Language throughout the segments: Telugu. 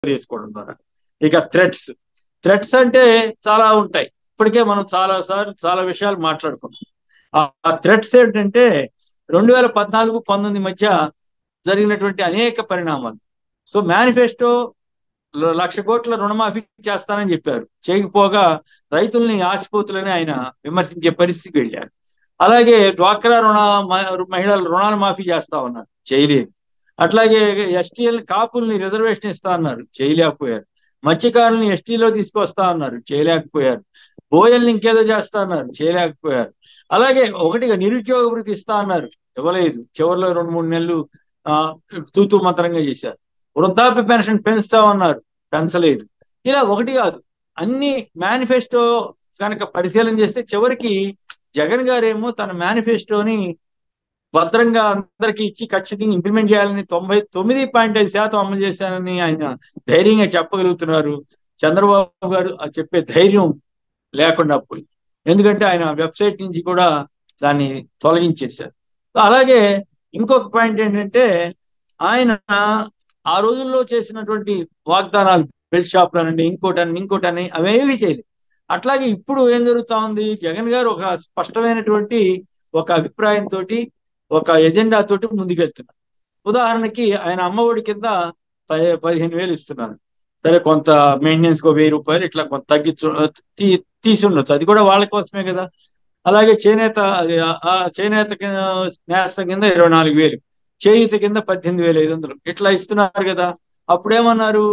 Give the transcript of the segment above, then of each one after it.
చేసుకోవడం ద్వారా ఇక థ్రెట్స్ థ్రెట్స్ అంటే చాలా ఉంటాయి ఇప్పటికే మనం చాలా సార్లు చాలా విషయాలు మాట్లాడుకున్నాం ఆ థ్రెట్స్ ఏంటంటే రెండు వేల పద్నాలుగు పంతొమ్మిది మధ్య జరిగినటువంటి అనేక పరిణామాలు సో మేనిఫెస్టో లక్ష కోట్ల రుణమాఫీ చేస్తానని చెప్పారు చేయకపోగా రైతుల్ని ఆశపోతులని ఆయన విమర్శించే పరిస్థితికి వెళ్ళారు అలాగే డ్వాక్రా రుణ మహిళల రుణాలు మాఫీ చేస్తా ఉన్నారు చేయలేదు అట్లాగే ఎస్టీఎల్ కాపుల్ని రిజర్వేషన్ ఇస్తా అన్నారు చేయలేకపోయారు మత్స్యకారుల్ని ఎస్టీలో తీసుకొస్తా అన్నారు చేయలేకపోయారు బోయల్ని ఇంకేదో చేస్తా అన్నారు చేయలేకపోయారు అలాగే ఒకటిగా నిరుద్యోగ వృత్తి ఇస్తా అన్నారు ఇవ్వలేదు చివరిలో రెండు మూడు నెలలు ఆ తూతూ మంత్రంగా చేశారు వృద్ధాప్య పెన్షన్ పెంచుతా ఉన్నారు పెంచలేదు ఇలా ఒకటి కాదు అన్ని మేనిఫెస్టో కనుక పరిశీలన చేస్తే చివరికి జగన్ గారేమో తన మేనిఫెస్టోని భద్రంగా అందరికి ఇచ్చి ఖచ్చితంగా ఇంప్లిమెంట్ చేయాలని తొంభై తొమ్మిది పాయింట్ ఐదు శాతం అమలు చేశానని ఆయన ధైర్యంగా చెప్పగలుగుతున్నారు చంద్రబాబు గారు చెప్పే ధైర్యం లేకుండా పోయింది ఎందుకంటే ఆయన వెబ్సైట్ నుంచి కూడా దాన్ని తొలగించేశారు అలాగే ఇంకొక పాయింట్ ఏంటంటే ఆయన ఆ రోజుల్లో చేసినటువంటి వాగ్దానాలు బెల్ట్ షాప్లనండి ఇంకోటని ఇంకోటని అవేవి చేయలేదు అట్లాగే ఇప్పుడు ఏం జరుగుతా ఉంది జగన్ గారు ఒక స్పష్టమైనటువంటి ఒక అభిప్రాయంతో ఒక ఎజెండా తోటి ముందుకెళ్తున్నారు ఉదాహరణకి ఆయన అమ్మఒడి కింద పదిహేను వేలు ఇస్తున్నారు సరే కొంత మెయింటెనెన్స్ కు వెయ్యి రూపాయలు ఇట్లా కొంత తగ్గించు తీసి ఉండొచ్చు అది కూడా వాళ్ళ కోసమే కదా అలాగే చేనేత చేనేత నేస్తం కింద ఇరవై నాలుగు వేలు చేయుత కింద పద్దెనిమిది వేల ఐదు వందలు ఇట్లా ఇస్తున్నారు కదా అప్పుడేమన్నారు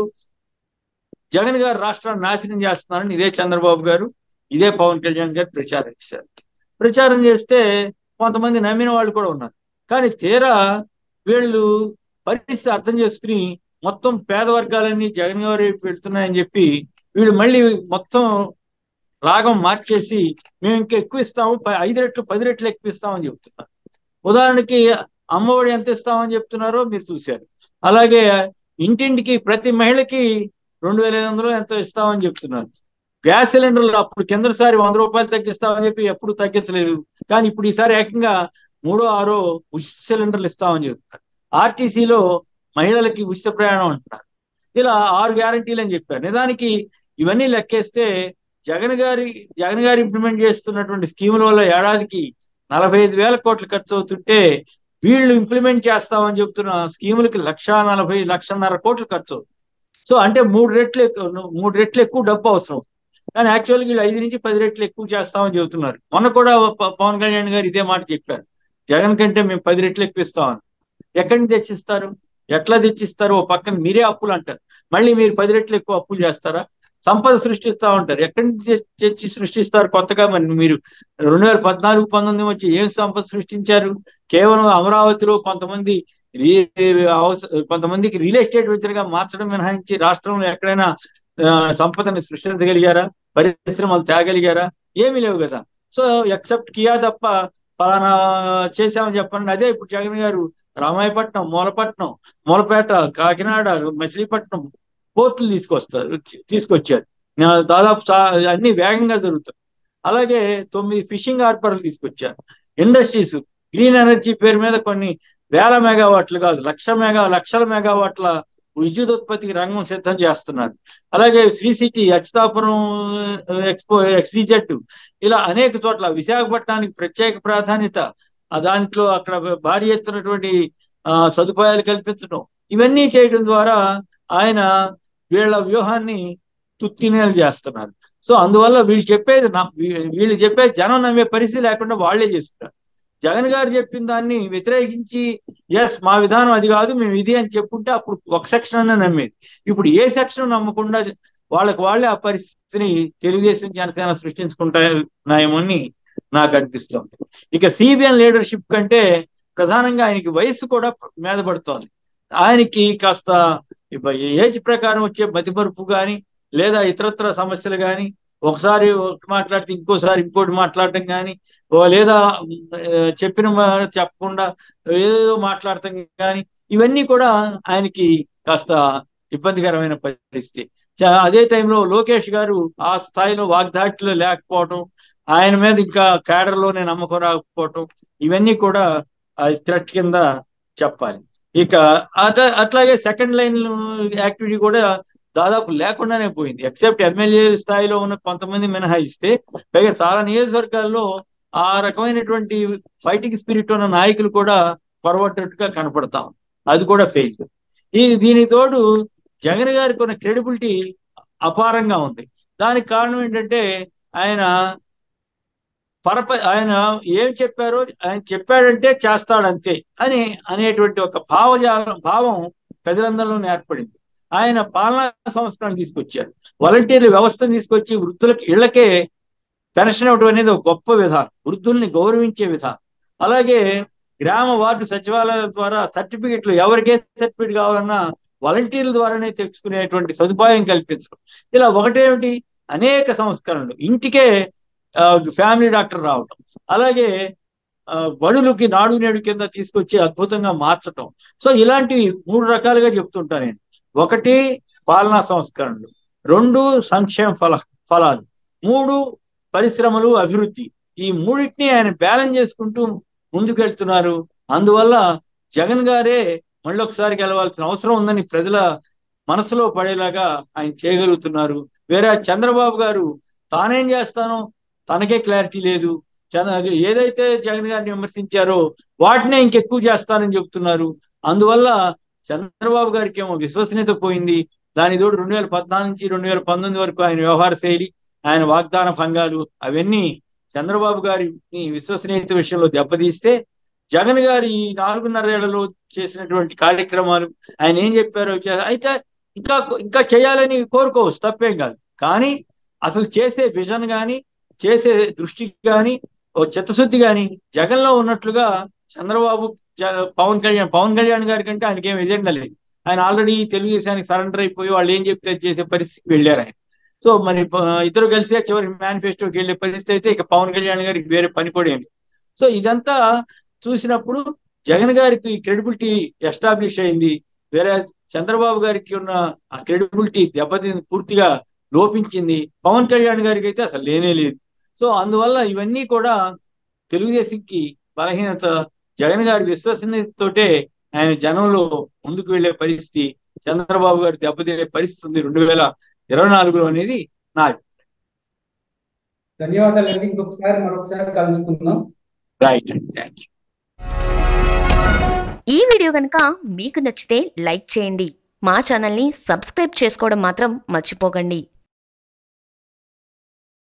జగన్ గారు రాష్ట్రాన్ని నాశనం చేస్తున్నారని ఇదే చంద్రబాబు గారు ఇదే పవన్ కళ్యాణ్ గారు ప్రచారం చేశారు ప్రచారం చేస్తే కొంతమంది నమ్మిన వాళ్ళు కూడా ఉన్నారు కానీ తీరా వీళ్ళు పరిస్థితి అర్థం చేసుకుని మొత్తం పేద వర్గాలన్నీ జగన్ గారు పెడుతున్నాయని చెప్పి వీళ్ళు మళ్ళీ మొత్తం రాగం మార్చేసి మేము ఇంకా ఎక్కువ ఇస్తాము ఐదు రెట్లు పది రెట్లు ఎక్కువ ఇస్తామని చెప్తున్నారు ఉదాహరణకి అమ్మఒడి ఎంత ఇస్తామని చెప్తున్నారో మీరు చూశారు అలాగే ఇంటింటికి ప్రతి మహిళకి రెండు వేల ఐదు వందలు ఎంతో ఇస్తామని చెప్తున్నారు గ్యాస్ సిలిండర్లు అప్పుడు కిందసారి వంద రూపాయలు తగ్గిస్తామని చెప్పి ఎప్పుడు తగ్గించలేదు కానీ ఇప్పుడు ఈసారి ఏకంగా మూడో ఆరో ఉచిత సిలిండర్లు ఇస్తామని చెప్తున్నారు ఆర్టీసీలో మహిళలకి ఉచిత ప్రయాణం అంటున్నారు ఇలా ఆరు గ్యారంటీలు అని చెప్పారు నిజానికి ఇవన్నీ లెక్కేస్తే జగన్ గారి జగన్ గారు ఇంప్లిమెంట్ చేస్తున్నటువంటి స్కీముల వల్ల ఏడాదికి నలభై ఐదు వేల కోట్లు ఖర్చు అవుతుంటే వీళ్ళు ఇంప్లిమెంట్ చేస్తామని చెప్తున్న స్కీములకి లక్ష నలభై లక్షన్నర కోట్లు ఖర్చు అవుతుంది సో అంటే మూడు రెట్లు మూడు రెట్లు ఎక్కువ డబ్బు అవసరం కానీ యాక్చువల్గా వీళ్ళు ఐదు నుంచి పది రెట్లు ఎక్కువ చేస్తామని చెబుతున్నారు మొన్న కూడా పవన్ కళ్యాణ్ గారు ఇదే మాట చెప్పారు జగన్ కంటే మేము పది రెట్లు ఎక్కువ ఇస్తామని ఎక్కడి నుంచి తెచ్చిస్తారు ఎట్లా తెచ్చిస్తారు ఓ పక్కన మీరే అప్పులు అంటారు మళ్ళీ మీరు పది రెట్లు ఎక్కువ అప్పులు చేస్తారా సంపద సృష్టిస్తా ఉంటారు ఎక్కడి నుంచి తెచ్చి సృష్టిస్తారు కొత్తగా మరి మీరు రెండు వేల పద్నాలుగు పంతొమ్మిది వచ్చి ఏం సంపద సృష్టించారు కేవలం అమరావతిలో కొంతమంది కొంతమందికి రియల్ ఎస్టేట్ వ్యక్తులుగా మార్చడం మినహాయించి రాష్ట్రంలో ఎక్కడైనా సంపదని సృష్టించగలిగారా పరిశ్రమలు తేగలిగారా ఏమీ లేవు కదా సో ఎక్సెప్ట్ కియా తప్ప పలానా చేశామని చెప్పండి అదే ఇప్పుడు జగన్ గారు రామాయపట్నం మూలపట్నం మూలపేట కాకినాడ మచిలీపట్నం పోర్టులు తీసుకొస్తారు తీసుకొచ్చారు దాదాపు అన్ని వేగంగా జరుగుతాయి అలాగే తొమ్మిది ఫిషింగ్ హార్బర్లు తీసుకొచ్చారు ఇండస్ట్రీస్ గ్రీన్ ఎనర్జీ పేరు మీద కొన్ని వేల మెగావాట్లు కాదు లక్ష మెగా లక్షల మెగావాట్ల విద్యుత్ ఉత్పత్తికి రంగం సిద్ధం చేస్తున్నారు అలాగే Sri City Achutapuram expo SEZ ఇలా అనేక చోట్ల విశాఖపట్నానికి ప్రత్యేక ప్రాధాన్యత దాంట్లో అక్కడ భారీ ఎత్తునటువంటి సదుపాయాలు కల్పించడం ఇవన్నీ చేయడం ద్వారా ఆయన వీళ్ళ వ్యూహాన్ని తుత్తినేలు చేస్తున్నారు సో అందువల్ల వీళ్ళు చెప్పేది వీళ్ళు చెప్పేది జనం నమ్మే పరిస్థితి లేకుండా వాళ్లే చేస్తున్నారు జగన్ గారు చెప్పిన దాన్ని వ్యతిరేకించి ఎస్ మా విధానం అది కాదు మేము ఇది అని చెప్పుంటే అప్పుడు ఒక సెక్షన్ అన్న నమ్మేది ఇప్పుడు ఏ సెక్షన్ నమ్మకుండా వాళ్ళకి వాళ్ళే ఆ పరిస్థితిని తెలుగుదేశం జనసేన సృష్టించుకుంటాయేమో అని నాకు అనిపిస్తుంది ఇక సిబిఎన్ లీడర్షిప్ కంటే ప్రధానంగా ఆయనకి వయసు కూడా మీద పడుతోంది ఆయనకి కాస్త ఏజ్ ప్రకారం వచ్చే మతిమరుపు కానీ లేదా ఇతరత్ర సమస్యలు కానీ ఒకసారి మాట్లాడితే ఇంకోసారి ఇంకోటి మాట్లాడటం కానీ లేదా చెప్పిన చెప్పకుండా ఏదో మాట్లాడటం కానీ ఇవన్నీ కూడా ఆయనకి కాస్త ఇబ్బందికరమైన పరిస్థితి అదే టైంలో లోకేష్ గారు ఆ స్థాయిలో వాగ్దాటిలో లేకపోవడం ఆయన మీద ఇంకా కేడర్లోనే నమ్మకం రాకపోవటం ఇవన్నీ కూడా థ్రెట్ కింద చెప్పాలి ఇక అట్లాగే సెకండ్ లైన్ యాక్టివిటీ కూడా దాదాపు లేకుండానే పోయింది ఎక్సెప్ట్ ఎమ్మెల్యే స్థాయిలో ఉన్న కొంతమంది మినహాయిస్తే పైగా చాలా నియోజకవర్గాల్లో ఆ రకమైనటువంటి ఫైటింగ్ స్పిరిట్ ఉన్న నాయకులు కూడా పొరబట్టట్టుగా కనపడతాం అది కూడా ఫెయిల్ ఈ దీనికి తోడు జగన్ గారికి ఉన్న క్రెడిబిలిటీ అపారంగా ఉంది దానికి కారణం ఏంటంటే ఆయన పరప ఆయన ఏం చెప్పారో ఆయన చెప్పాడంటే చేస్తాడంతే అని అనేటువంటి ఒక భావజాలం భావం ప్రజలందరిలోనే ఏర్పడింది ఆయన పాలనా సంస్కరణ తీసుకొచ్చారు వాలంటీర్ల వ్యవస్థను తీసుకొచ్చి వృద్ధులకి ఇళ్లకే పెన్షన్ ఇవ్వడం అనేది ఒక గొప్ప విధానం వృద్ధుల్ని గౌరవించే విధానం అలాగే గ్రామ వార్డు సచివాలయాల ద్వారా సర్టిఫికెట్లు ఎవరికే సర్టిఫికెట్ కావాలన్నా వాలంటీర్ల ద్వారానే తెచ్చుకునేటువంటి సదుపాయం కల్పించడం ఇలా ఒకటేమిటి అనేక సంస్కరణలు ఇంటికే ఫ్యామిలీ డాక్టర్ రావటం అలాగే బడులకి నాడు నేడు కింద తీసుకొచ్చి అద్భుతంగా మార్చటం సో ఇలాంటివి మూడు రకాలుగా చెప్తుంటా నేను ఒకటి పాలనా సంస్కరణలు రెండు సంక్షేమ ఫల ఫలాలు మూడు పరిశ్రమలు అభివృద్ధి ఈ మూడింటిని ఆయన బ్యాలెన్స్ చేసుకుంటూ ముందుకెళ్తున్నారు అందువల్ల జగన్ గారే మళ్ళీ ఒకసారి గెలవాల్సిన అవసరం ఉందని ప్రజల మనసులో పడేలాగా ఆయన చేయగలుగుతున్నారు వేరే చంద్రబాబు గారు తానేం చేస్తానో తనకే క్లారిటీ లేదు ఏదైతే జగన్ గారిని విమర్శించారో వాటినే ఇంకెక్కువ చేస్తానని చెప్తున్నారు అందువల్ల చంద్రబాబు గారికి ఏమో విశ్వసనీయత పోయింది దాని తోడు రెండు వేల పద్నాలుగు నుంచి రెండు వేల పంతొమ్మిది వరకు ఆయన వ్యవహార శైలి ఆయన వాగ్దాన భంగాలు అవన్నీ చంద్రబాబు గారి విశ్వసనీయత విషయంలో దెబ్బతీస్తే జగన్ గారి ఈ నాలుగున్నరేళ్లలో చేసినటువంటి కార్యక్రమాలు ఆయన ఏం చెప్పారో అయితే ఇంకా ఇంకా చేయాలని కోరుకోవచ్చు తప్పేం కాదు కానీ అసలు చేసే విజన్ కానీ చేసే దృష్టి కానీ ఓ చిత్తశుద్ధి కానీ జగన్లో ఉన్నట్లుగా చంద్రబాబు పవన్ కళ్యాణ్ పవన్ కళ్యాణ్ గారి కంటే ఆయనకి ఏం ఎజెండా లేదు ఆయన ఆల్రెడీ తెలుగుదేశానికి సరెండర్ అయిపోయి వాళ్ళు ఏం చెప్తే చేసే పరిస్థితికి వెళ్ళారు ఆయన సో మరి ఇద్దరు కలిసి చివరి మేనిఫెస్టోకి వెళ్ళే పరిస్థితి అయితే ఇక పవన్ కళ్యాణ్ గారికి వేరే పని కూడా ఏంటి సో ఇదంతా చూసినప్పుడు జగన్ గారికి క్రెడిబిలిటీ ఎస్టాబ్లిష్ అయింది వేరే చంద్రబాబు గారికి ఉన్న ఆ క్రెడిబిలిటీ దెబ్బతి పూర్తిగా లోపించింది పవన్ కళ్యాణ్ గారికి అయితే అసలు లేనే లేదు సో అందువల్ల ఇవన్నీ కూడా తెలుగుదేశంకి బలహీనత జగన్ గారి విశ్వసనీయతతోటే ఆయన జనంలో ముందుకు వెళ్లే పరిస్థితి చంద్రబాబు గారు దెబ్బతినే పరిస్థితి రెండు వేల ఇరవై నాలుగులో అనేది నా ధన్యవాదాలండి ఇంకొకసారి మరొకసారి కలుసుకుందాం రైట్ అండి థ్యాంక్ యూ ఈ వీడియో కనుక మీకు నచ్చితే లైక్ చేయండి మా ఛానల్ని సబ్స్క్రైబ్ చేసుకోవడం మాత్రం మర్చిపోకండి